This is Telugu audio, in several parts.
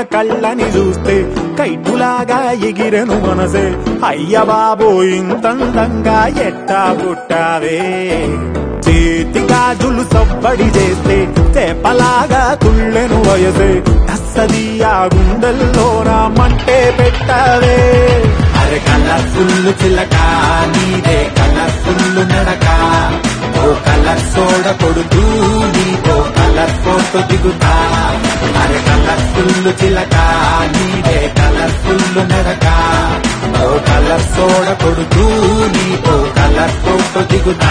కళ్ళని చూస్తే కైటులాగా ఎగిరెను మనసే అయ్య బాబో ఇంతందంగా ఎట్టా పుట్టావే చేతి గాజులు సవ్వడి చేస్తే తెప్పలాగా తుళ్ళెను వయసే అస్సది ఆ గుండెల్లో రామంటే పెట్టావే అరే కలర్ఫుల్ చిలక నీదే కలర్ఫుల్ నడక ఓ కలర్ సోడ కొడుతూ నీతో కలర్ ఫోటో దిగుతా అరే కలర్ఫుల్ చిలక నీదే కలర్ఫుల్ నడక ఓ కలర్ సోడ కొడుతూ నీతో కలర్ ఫోటో దిగుతా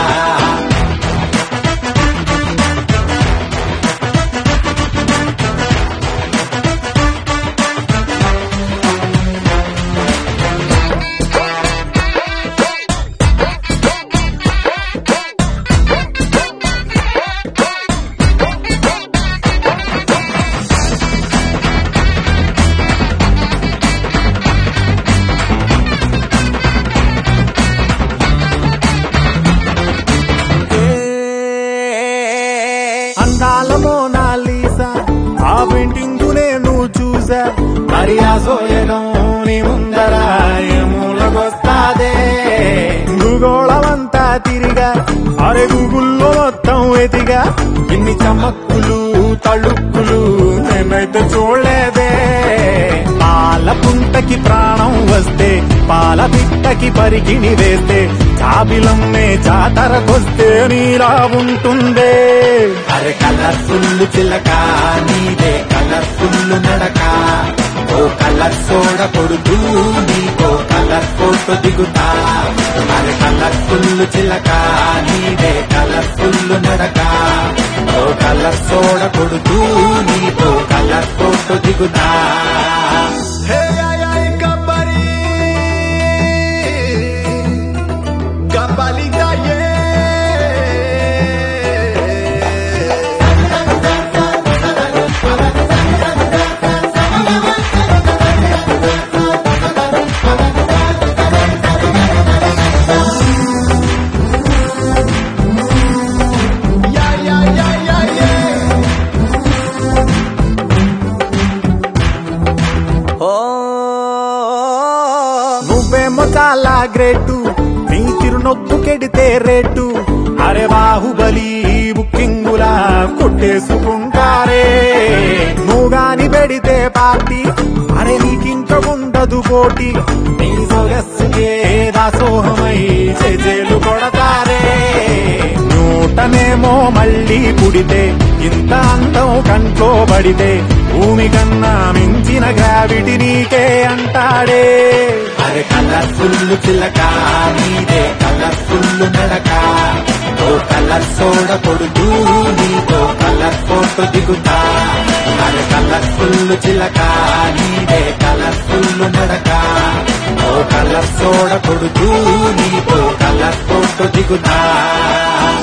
అందాల మోనాలీసా ఆ పెయింటింగ్ నేను చూసా మరి ఆ సోయడం నీ ముందర మూలకొస్తాదే భూగోళమంతా తిరిగా అరే గూగుల్లో మొత్తం ఎతిగా ఇన్ని చమక్కులు తళుక్కులు నేనైతే చూడలేదే పాల పుంటకి ప్రాణం వస్తే పాల పిట్టకి పరికిణి వేస్తే చాబిలమ్మే జాతరకొస్తే నీలా ఉంటుందే అరే కలర్ఫుల్ చిలక నీదే కలర్ఫుల్ నడక ఓ కలర్ సోడ కొడుతూ నీకో కలర్ ఫోటో దిగుతా అరే కలర్ఫుల్ చిలక నీదే కలర్ఫుల్ నడక ఓ కలర్ సోడ కొడుతూ నీకో కలర్ ఫోటో దిగుతా హే ay, ay, Gabari. Gabalita, yeah. Yeah, yeah, yeah, yeah, yeah. ఓ నువ్వేమో చాలా గ్రేటు నీ చిరునొప్పు కెడితే రేటు అరే బాహుబలి బుకింగులా కొట్టేసుకుంటారే నువ్వు గాని పెడితే పార్టీ అరే నీకింక ఉండదు పోటీ నీ సొగస్సుకే దాసోహమై చేజేలు కొడతారే నూటనేమో మళ్ళీ పుడితే ఇంత అందం కంట్లో పడితే భూమి కన్నా మించిన గ్రావిటీ నీకే అంటాడే అరే కలర్ఫుల్ చిలక నీదే కలర్ఫుల్ నడక ఓ కలర్ సోడ కొడుతూ నీతో కలర్ ఫోటో దిగుతా అరే కలర్ఫుల్ చిలక నీదే కలర్ఫుల్ నడక ఓ కలర్ సోడ కొడుతూ నీతో కలర్ ఫోటో దిగుతా